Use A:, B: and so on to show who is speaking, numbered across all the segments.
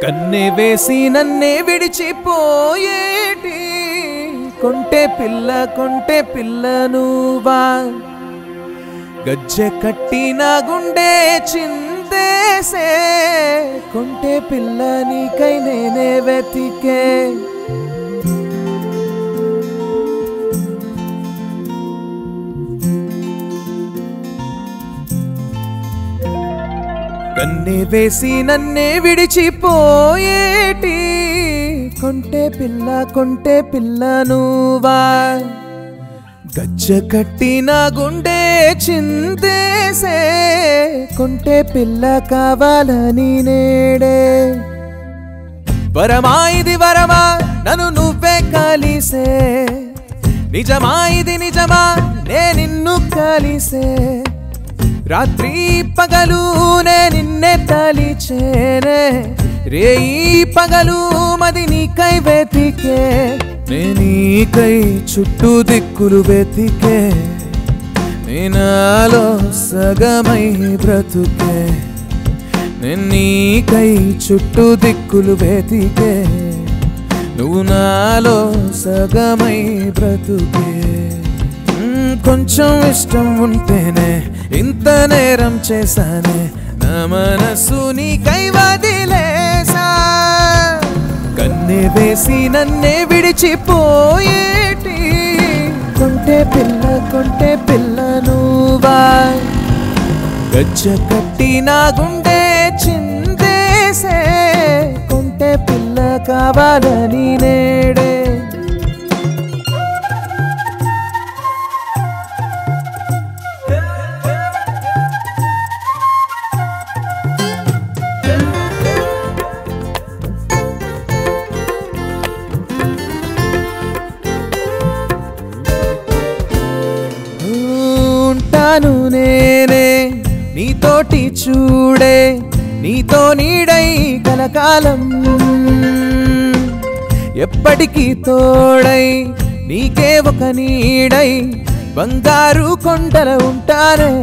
A: కన్నె వేసి నన్నే విడిచిపోయేటి కొంటే పిల్ల కొంటే పిల్ల నువ్వా గజ్జె కట్టి నా గుండె చిందేసే కొంటే పిల్ల నీకై నేనే వెతికే కన్నే వేసి నన్నే విడిచిపోయేటి కొంటే పిల్ల కొంటే పిల్ల నువ్వా గజ్జ కట్టి నా గుండె చిందేసే కొంటే పిల్ల కావాలని నేడే వరమా ఇది వరమా నన్ను నువ్వే కలిసే నిజమా ఇది నిజమా నే నిన్ను కలిసే రాత్రి పగలు నే నిన్నే తలిచేనే రేయి పగలు మది నీకై వెతికే నే నీకై చుట్టూ దిక్కులు వెతికే నేనాలో సగమై బ్రతుకే నేను నీకై చుట్టూ దిక్కులు వెతికే నువ్వు నాలో సగమై బ్రతుకే మ్మ్, కొంచెం ఇష్టం ఉంటేనే ఇంత నేరం చేశానే నా మనసు నీకై వదిలేసా కన్నే వేసి నన్నే విడిచిపోయేటి కొంటే పిల్ల కొంటే పిల్ల నువ్వా గజ్జ కట్టి నా గుండె చిందేసే కొంటే పిల్ల కావాలని నేడే ఉంటాను నేనే నీతోటి చూడే నీతో నీడై కలకాలం ఎప్పటికీ తోడై నీకే ఒక నీడై బంగారు కొండల ఉంటానే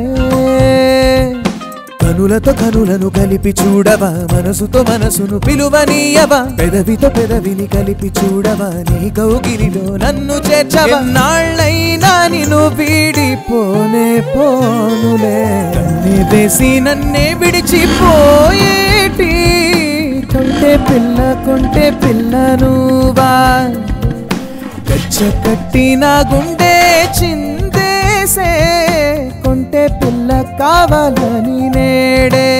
A: కనులతో కనులను కలిపి చూడవా మనసుతో మనసును పిలువనీయవా పెదవితో పెదవిని కలిపి చూడవా నీ కౌగిలిలో నన్ను చేర్చవా నాళ్ళైనా నిన్ను వీడిపోనే పోనులే కన్నే వేసి నన్నే విడిచిపోయేటి కొంటే పిల్ల కొంటే పిల్ల నువ్వా గచ్చ కట్టి నా గుండె చిందేసే కొంటే పిల్ల కావాలని నేడే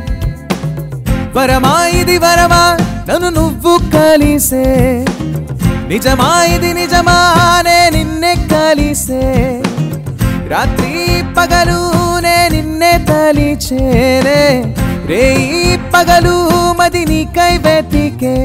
A: వరమా ఇది వరమా నన్ను నువ్వు కలిసే నిజమా ఇది నిజమా నే నిన్నే కలిసే రాత్రి పగలు నే నిన్నే తలిచేనే రేయి పగలు మది నీకై వెతికే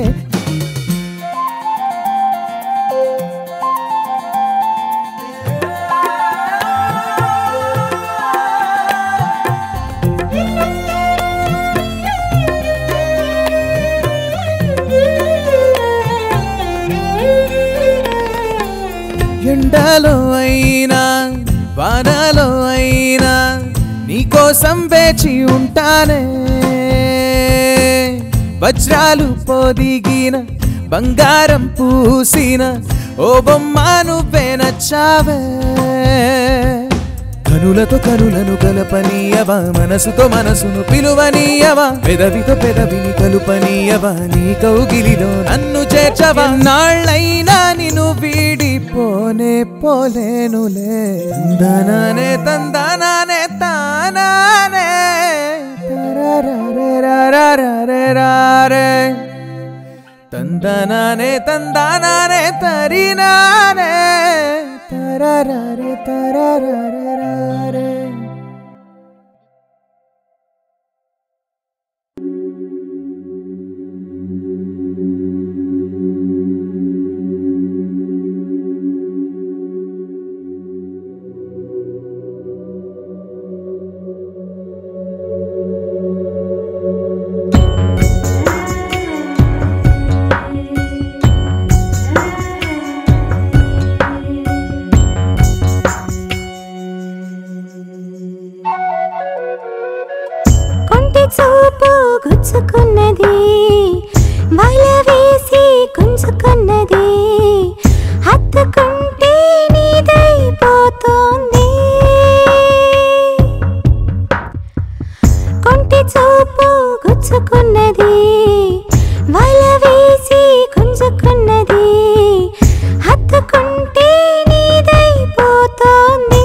A: ఎండలో అయినా వానలో అయినా నీకోసం వేచి ఉంటానే వజ్రాలు పొదిగిన బంగారం పూసిన ఓ బొమ్మ నువ్వే నచ్చావే కనులతో కనులను కలపనీయవా మనసుతో మనసును పిలువనీయవా పెదవితో పెదవిని కలుపనీయవా నీ కౌగిలిలో నన్ను చేర్చవా నాళ్ళైనా నిన్ను వీడిపోనే పోలేనులే తందనానే తందనానే తానానే తరరరే రరరరే రారే తందనానే తందనానే తరినానే తరరరే తరరరే రారే
B: వల వేసి గుంజుకున్నది హత్తుకుంటే నీదైపోతోంది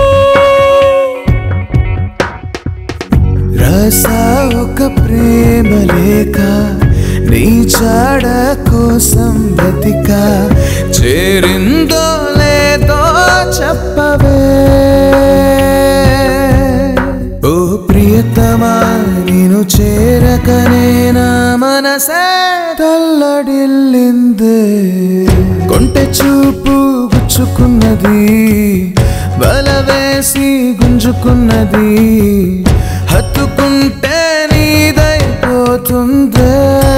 A: రసా ఒక ప్రేమ లేఖ నీ చాడ కోసం బతిక చేరిందో లేదో చెప్పవే ఓ ప్రియతమా నేను చేరకనే నా మనసే తల్లడిల్లిందే కొంటె చూపు గుచ్చుకున్నది వల వేసి గుంజుకున్నది హత్తుకుంటే నీదైపోతుందే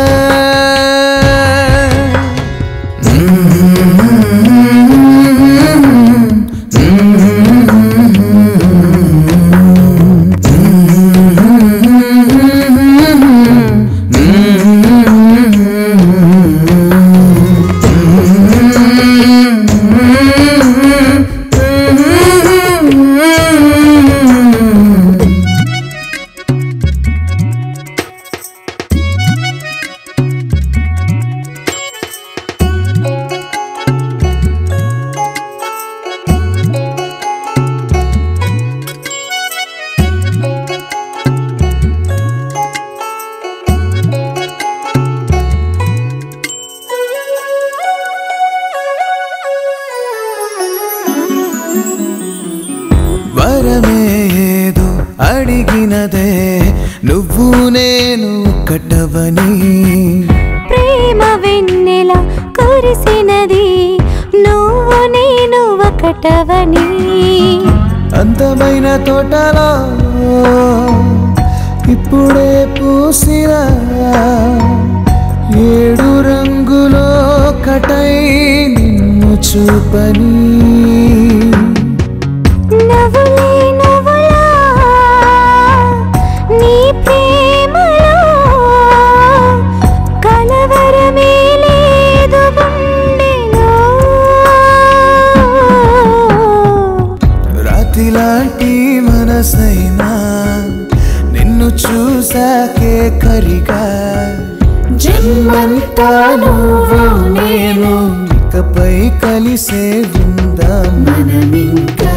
A: వరమే ఏదో అడిగినదే నువ్వు నేను కట్టవని
B: ప్రేమ వెన్నెల కురిసినది నువ్వు నేను ఒకటవని
A: అందమైన తోటలో ఇప్పుడే పూసిన ఏడు రంగులో కటై నిన్ను చూపని
B: నవ్వులే నవ్వులా నీ ప్రేమలో కలవరమే లేదు గుండెలో
A: రాతిలాంటి మనసైనా నిన్ను చూసాకే కరిగా జన్మంతా నువ్వు నేను ఇకపై కలిసే ఉందాం మనమింకా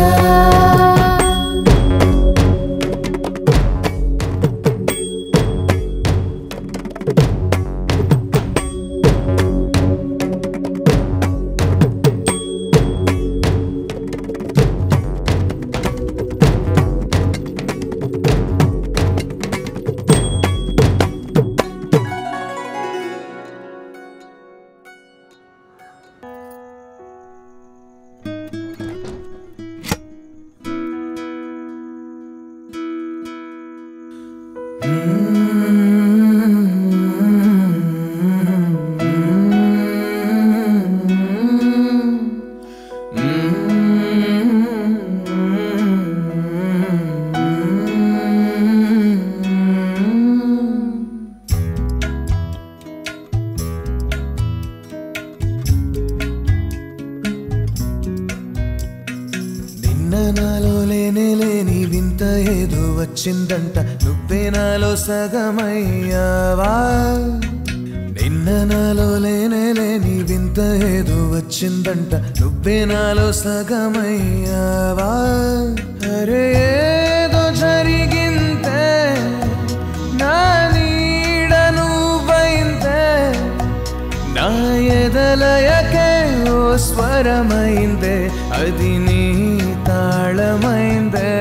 A: నిన్న నాలో లేనే లేని వింత ఏదో వచ్చిందంట నువ్వే నాలో సగమయ్యావా నిన్న నాలో లేనే లేని వింత ఏదో వచ్చిందంట నువ్వే నాలో సగమయ్యావా అరే ఏదో జరిగిందే నా నీడ నువ్వైందే నా ఎదలయకే ఓ స్వరమైందే అది నీ తాళమైందే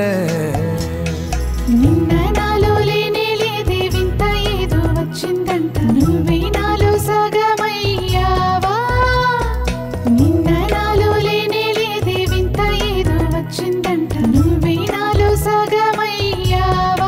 C: నిన్న నాలో లేనే లేదే వింత ఏదో వచ్చిందంట నువ్వే నాలో సగమయ్యావా నిన్న నాలో లేనే లేదే వింత ఏదో వచ్చిందంట నువ్వే నాలో సగమయ్యావా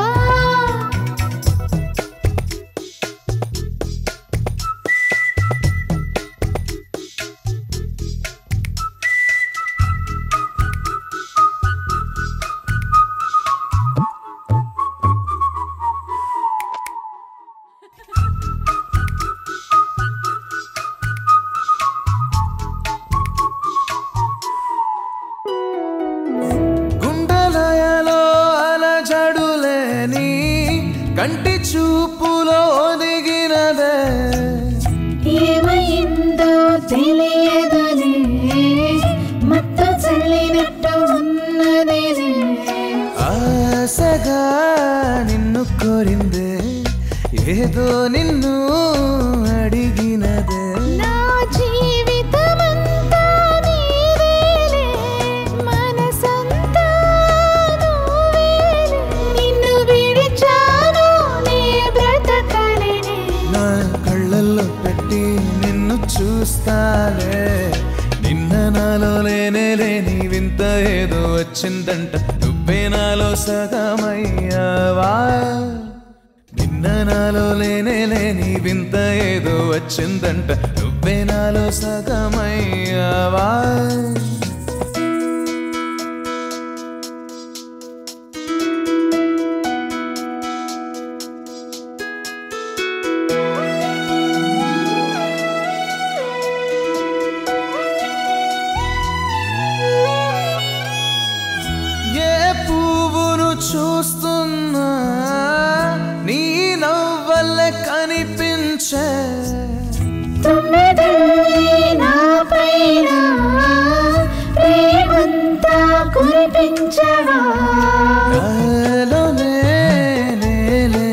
A: నిన్ను అడిగినదే
C: నా జీవితమంతా నీవేలే మనసంతా నువ్వేలే నిన్ను విడిచాను నీ బ్రతకలేనే
A: నా కళ్ళల్లో పెట్టి నిన్ను చూస్తాలే నిన్న నాలో లేనే లేని వింత ఏదో వచ్చిందంట నువ్వే నాలో సగమయ్యావా నిన్న నాలో లేనే లేని వింత ఏదో వచ్చిందంట నువ్వే నాలో సగమయ్యావా ఏ పువ్వును చూస్తున్నా నీ నవ్వల్ల కనిపించే
C: తుమ్మెదల్లి నా పైన ప్రేమంతా కురిపించవా
A: నాలోనే నేనే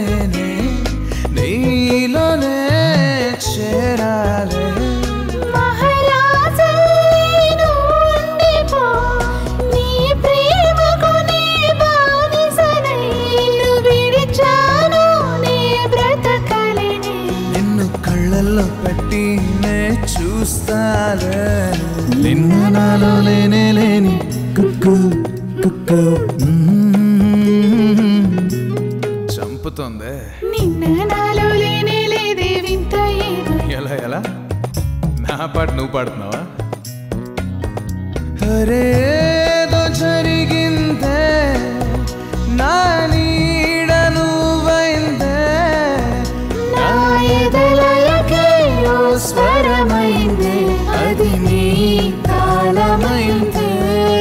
A: నీలోనే చేరాలే
C: మహారాజల్లి నువ్వుండిపో నీ ప్రేమకు నీ బానిసనై నిన్ను విడిచాను నీ బ్రతకలేనే
A: నిన్ను కళ్ళల్లో పెట్టి నే చూస్తాలే నిన్న నాలో లేనే లేని కుక్కు కుక్కు మ్మ్. చంపుతోందే
C: నిన్న నాలో లేనే లేదే వింత ఏదో
A: ఎలా ఎలా నా పాట నువ్వు పాడుతున్నావా అరేదో జరిగిందే నా నీడ నువ్వైందే
C: నా ఎదలయకే ఓ స్వరమైందే అది నీ తాళమైందే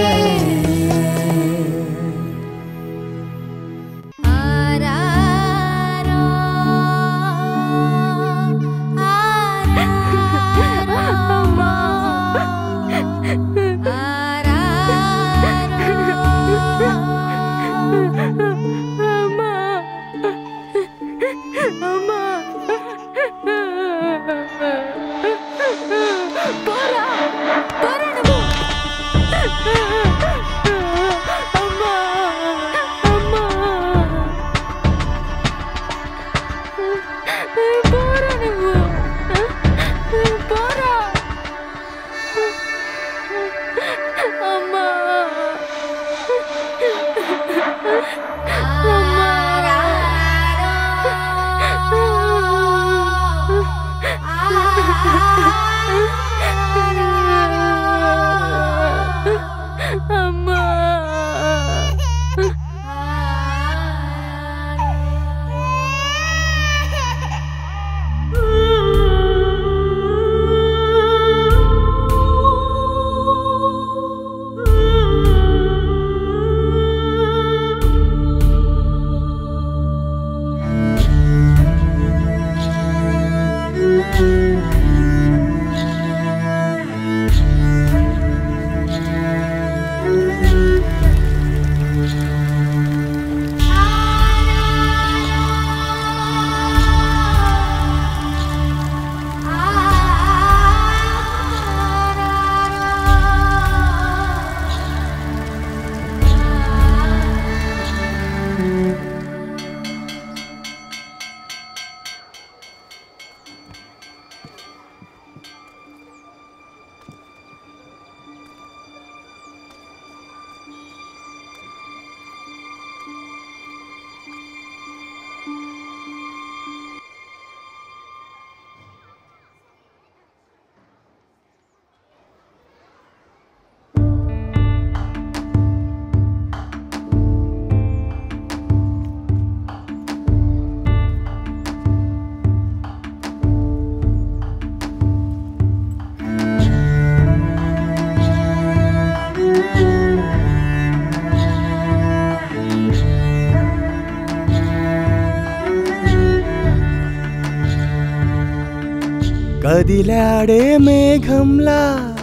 D: కదిలాడే మేఘంలా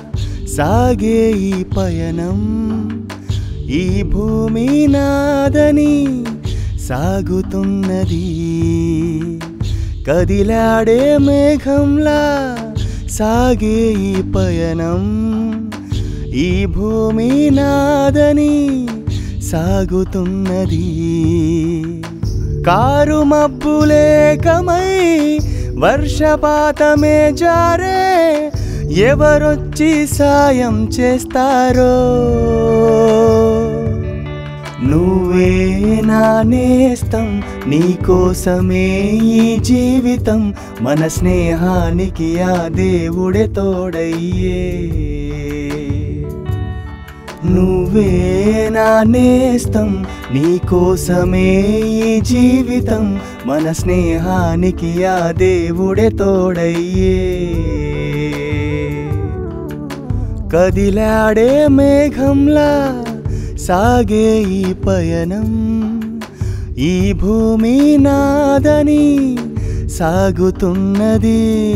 D: సాగే ఈ పయనం ఈ భూమి నాదని సాగుతున్నది కదిలాడే మేఘంలా సాగే ఈ పయనం ఈ భూమి నాదని సాగుతున్నది కారు మబ్బులేకమై వర్షపాతమే జారే ఎవరొచ్చి సాయం చేస్తారో నువ్వే నా నేస్తం నీకోసమే ఈ జీవితం మన స్నేహానికి ఆ దేవుడే తోడయ్యే నువ్వే నా నేస్తం నీకోసమే ఈ జీవితం మన స్నేహానికి ఆ దేవుడే తోడయ్యే కదిలాడే మేఘంలా సాగే ఈ పయనం ఈ భూమి నాదని సాగుతున్నది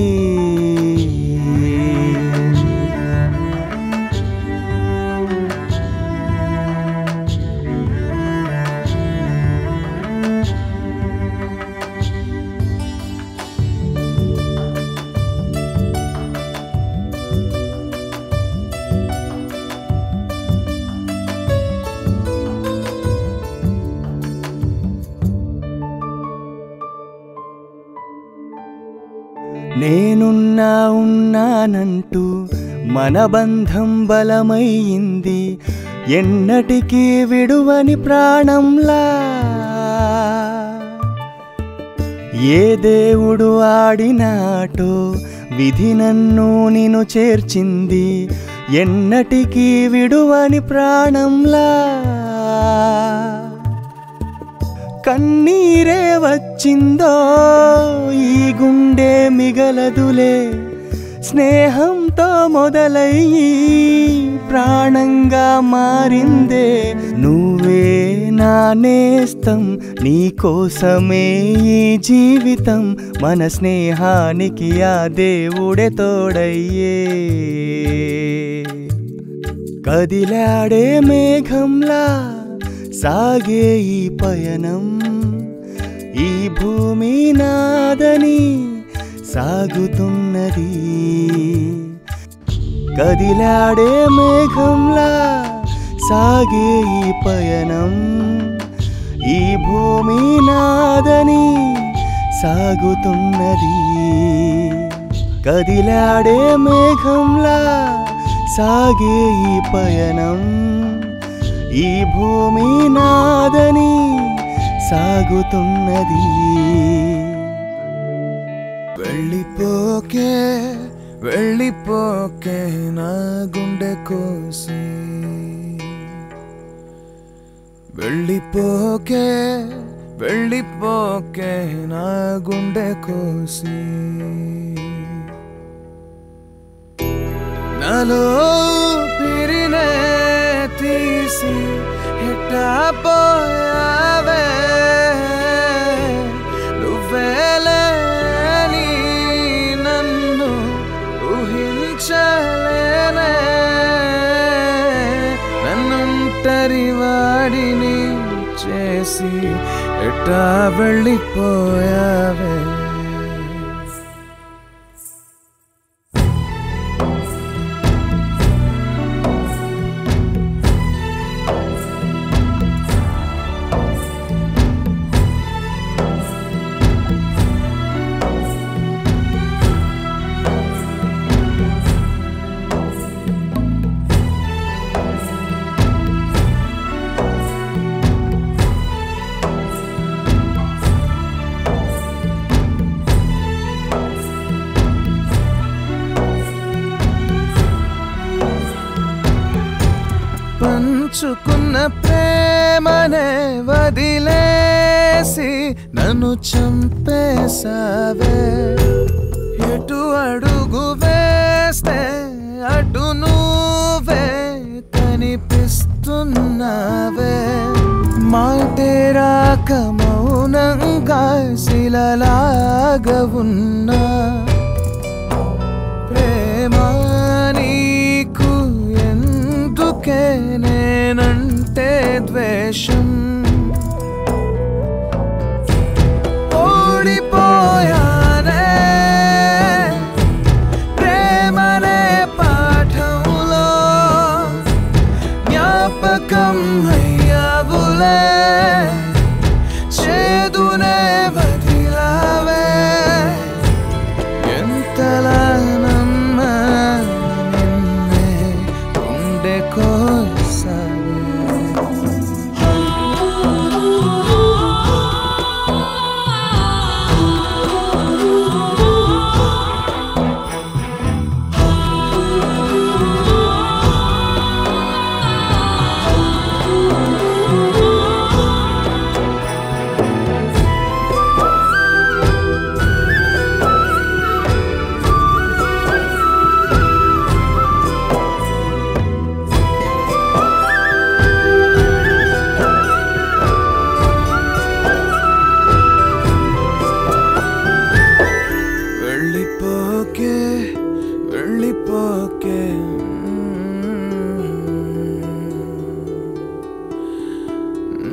D: నేనున్నా ఉన్నానంటూ మన బంధం బలమయ్యింది ఎన్నటికీ విడువని ప్రాణంలా ఏ దేవుడు ఆడినాటో విధి నన్ను నిన్ను చేర్చింది ఎన్నటికీ విడువని ప్రాణంలా కన్నీరే వచ్చిందో ఈ గుండె మిగలదులే స్నేహంతో మొదలయ్యి ప్రాణంగా మారిందే నువ్వే నా నేస్తం నీకోసమే ఈ జీవితం మన స్నేహానికి ఆ దేవుడే తోడయ్యే కదిలాడే మేఘంలా సాగే ఈ పయనం ఈ భూమి నాదని సాగుతున్నది కదిలాడే మేఘంలా సాగే ఈ పయనం ఈ భూమి నాదని సాగుతున్నది కదిలాడే మేఘంలా సాగే ఈ పయనం ఈ భూమి నాదని సాగుతున్నది
A: వెళ్ళిపోకే వెళ్ళిపోకే నా గుండె కోసి వెళ్ళిపోకే వెళ్ళిపోకే నా గుండె కోసి నాలో పిరినే తీసి ఎట్టా పోయావే నువ్వేలేని నన్ను ఊహించలేనే నన్నుంటరి వాడిని చేసి ఎట్టా వెళ్ళిపోయావే పంచుకున్న ప్రేమనే వదిలేసి నన్ను చంపేశావే ఎటు అడుగు వేస్తే అటు నువ్వే కనిపిస్తున్నావే మాటే రాక మౌనంగా శిలలాగా ఉన్నా ప్రేమ నీకు ఎందుకే నేనంటే ద్వేషం ఓడిపోయా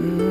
A: మ్మ్.